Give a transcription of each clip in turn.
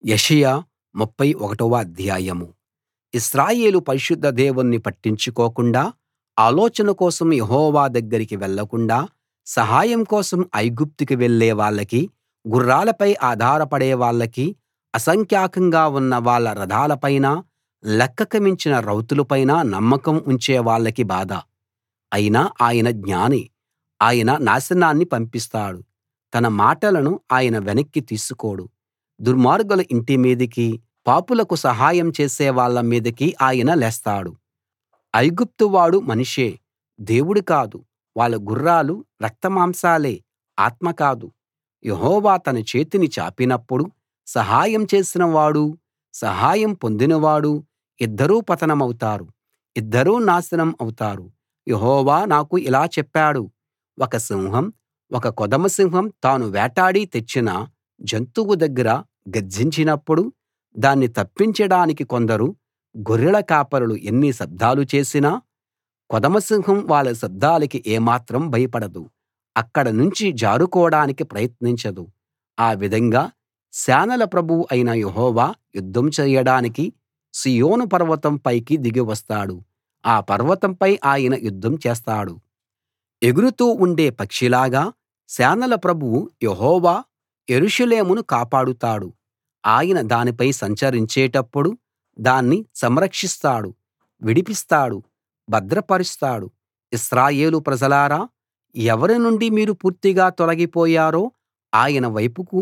యెషయా ముప్ఫై ఒకటవ అధ్యాయం ఇశ్రాయేలు పరిశుద్ధ దేవుణ్ణి పట్టించుకోకుండా ఆలోచన కోసం యెహోవా దగ్గరికి వెళ్ళకుండా సహాయం కోసం ఐగుప్తుకి వెళ్ళే వాళ్ళకి గుర్రాలపై ఆధారపడే వాళ్ళకి అసంఖ్యాకంగా ఉన్న వాళ్ళ రథాల పైనా లెక్కకు మించిన రౌతుల పైనా నమ్మకం ఉంచే వాళ్ళకి బాధ అయినా ఆయన జ్ఞాని ఆయన నాశనాన్ని పంపిస్తాడు తన మాటలను ఆయన వెనక్కి తీసుకోడు దుర్మార్గుల ఇంటి మీదికి పాపులకు సహాయం చేసేవాళ్ళ మీదికి ఆయన లేస్తాడు ఐగుప్తు వాడు మనిషే దేవుడు కాదు వాళ్ళ గుర్రాలు రక్తమాంసాలే ఆత్మ కాదు యెహోవా తన చేతిని చాపినప్పుడు సహాయం చేసిన వాడూ సహాయం పొందినవాడూ ఇద్దరూ పతనమవుతారు ఇద్దరూ నాశనం అవుతారు యెహోవా నాకు ఇలా చెప్పాడు ఒక సింహం ఒక కొదమ సింహం తాను వేటాడి తెచ్చిన జంతువు దగ్గర గర్జించినప్పుడు దాన్ని తప్పించడానికి కొందరు గొర్రెల కాపరులు ఎన్ని శబ్దాలు చేసినా కొదమ సింహం వాళ్ళ శబ్దాలకి ఏమాత్రం భయపడదు అక్కడ నుంచి జారుకోడానికి ప్రయత్నించదు ఆ విధంగా సేనల ప్రభువు అయిన యెహోవా యుద్ధం చేయడానికి సీయోను పర్వతం పైకి దిగి వస్తాడు ఆ పర్వతంపై ఆయన యుద్ధం చేస్తాడు ఎగురుతూ ఉండే పక్షిలాగా సేనల ప్రభువు యెహోవా యెరూషలేమును కాపాడుతాడు ఆయన దానిపై సంచరించేటప్పుడు దాన్ని సంరక్షిస్తాడు విడిపిస్తాడు భద్రపరుస్తాడు ఇశ్రాయేలు ప్రజలారా ఎవరి నుండి మీరు పూర్తిగా తొలగిపోయారో ఆయన వైపుకు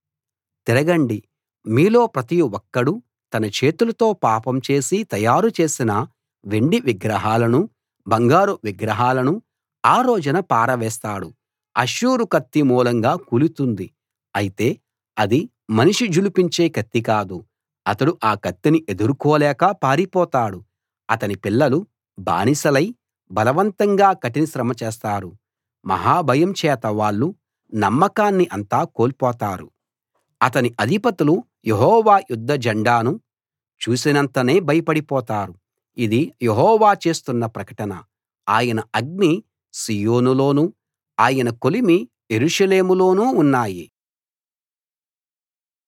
తిరగండి మీలో ప్రతి ఒక్కడూ తన చేతులతో పాపం చేసి తయారు చేసిన వెండి విగ్రహాలనూ బంగారు విగ్రహాలనూ ఆ రోజున పారవేస్తాడు అష్షూరు కత్తి మూలంగా కూలుతుంది అయితే అది మనిషి ఝళిపించే కత్తి కాదు అతడు ఆ కత్తిని ఎదుర్కోలేక పారిపోతాడు అతని పిల్లలు బానిసలై బలవంతంగా కఠిన శ్రమ చేస్తారు మహా భయం చేత వాళ్ళు నమ్మకాన్ని అంతా కోల్పోతారు అతని అధిపతులు యెహోవా యుద్ధ జెండాను చూసినంతనే భయపడిపోతారు ఇది యెహోవా చేస్తున్న ప్రకటన ఆయన అగ్ని సీయోనులోనూ ఆయన కొలిమి యెరూషలేములోనూ ఉన్నాయి